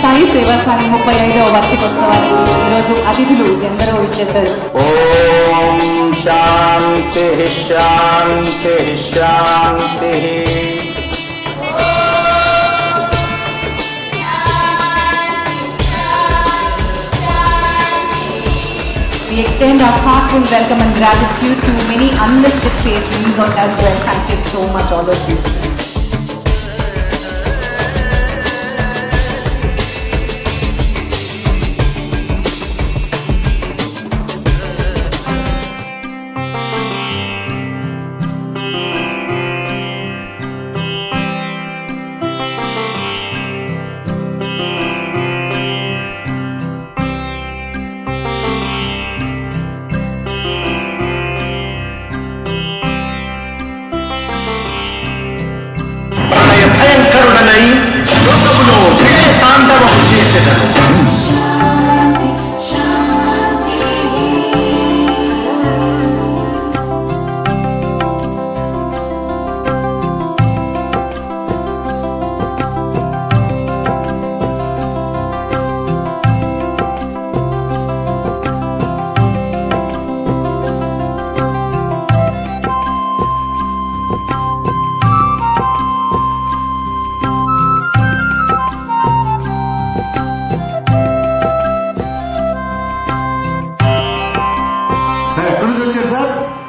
సాయి సేవా సంఘ్ ముప్పై ఐదవ వార్షికోత్సవానికి ఈరోజు అతిథులు ఎందరో ఇచ్చేసారు ఓం శాంతి శాంతి శాంతి We extend our heartfelt welcome and gratitude to many unlisted patrons as well. Thank you so much, all of you. ప్రళయ భయంకరుడనై లోకములో విలయ తాండవము చేసెదను సార్ ఎక్కడి నుంచి వచ్చారు సార్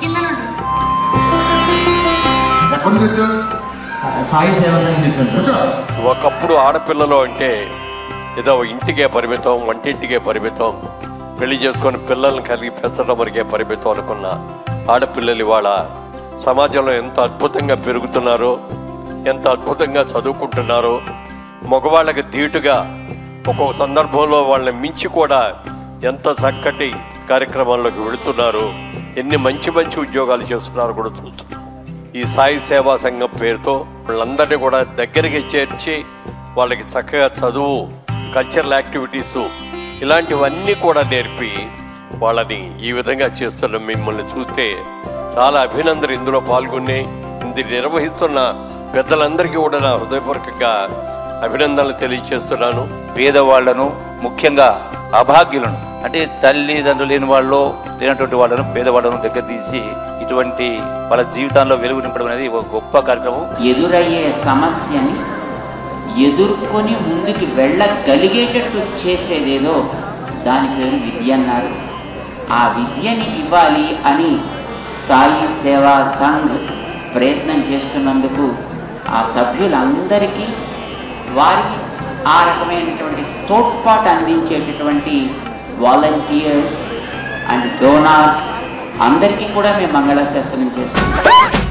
ఎక్కడి నుంచి వచ్చారు సాయి సేవా సంఘం నుంచి వచ్చాను సార్ కూర్చో ఒకప్పుడు ఆడపిల్లలు అంటే ఏదో ఇంటికే పరిమితం వంటింటికే పరిమితం పెళ్లి చేసుకొని పిల్లల్ని కలిగి పెంచడం వరకే పరిమితం అనుకున్న ఆడపిల్లలు ఇవాళ సమాజంలో ఎంత అద్భుతంగా పెరుగుతున్నారో ఎంత అద్భుతంగా చదువుకుంటున్నారో మగవాళ్ళకి ధీటుగా ఒక్కొక్క సందర్భంలో వాళ్ళని మించి కూడా ఎంత చక్కటి కార్యక్రమాల్లోకి వెళుతున్నారు ఎన్ని మంచి మంచి ఉద్యోగాలు చేస్తున్నారో కూడా చూస్తున్నాం ఈ సాయి సేవా సంఘం పేరుతో వాళ్ళందరినీ కూడా దగ్గరికి చేర్చి వాళ్ళకి చక్కగా చదువు కల్చరల్ యాక్టివిటీస్ ఇలాంటివన్నీ కూడా నేర్పి వాళ్ళని ఈ విధంగా చేస్తున్న మిమ్మల్ని చూస్తే చాలా అభినందన ఇందులో పాల్గొని ఇది నిర్వహిస్తున్న పెద్దలందరికీ కూడా నా హృదయపూర్వకంగా అభినందనలు తెలియజేస్తున్నాను పేదవాళ్లను ముఖ్యంగా అభాగ్యులను అంటే తల్లిదండ్రులు లేని వాళ్ళు లేనటువంటి వాళ్ళను పేదవాళ్ళను దగ్గర తీసి ఇటువంటి వాళ్ళ జీవితాల్లో వెలుగు నింపడం అనేది ఒక గొప్ప కార్యక్రమం ఎదురయ్యే సమస్యని ఎదుర్కొని ముందుకు వెళ్ళగలిగేటట్టు చేసేదేదో దాని పేరు విద్య అన్నారు ఆ విద్యని ఇవ్వాలి అని సాయి సేవా సంఘ్ ప్రయత్నం చేస్తున్నందుకు ఆ సభ్యులందరికీ వారికి ఆ రకమైనటువంటి తోడ్పాటు అందించేటటువంటి వాలంటీర్స్ అండ్ డోనార్స్ అందరికీ కూడా మేము మంగళాశాసనం చేస్తాం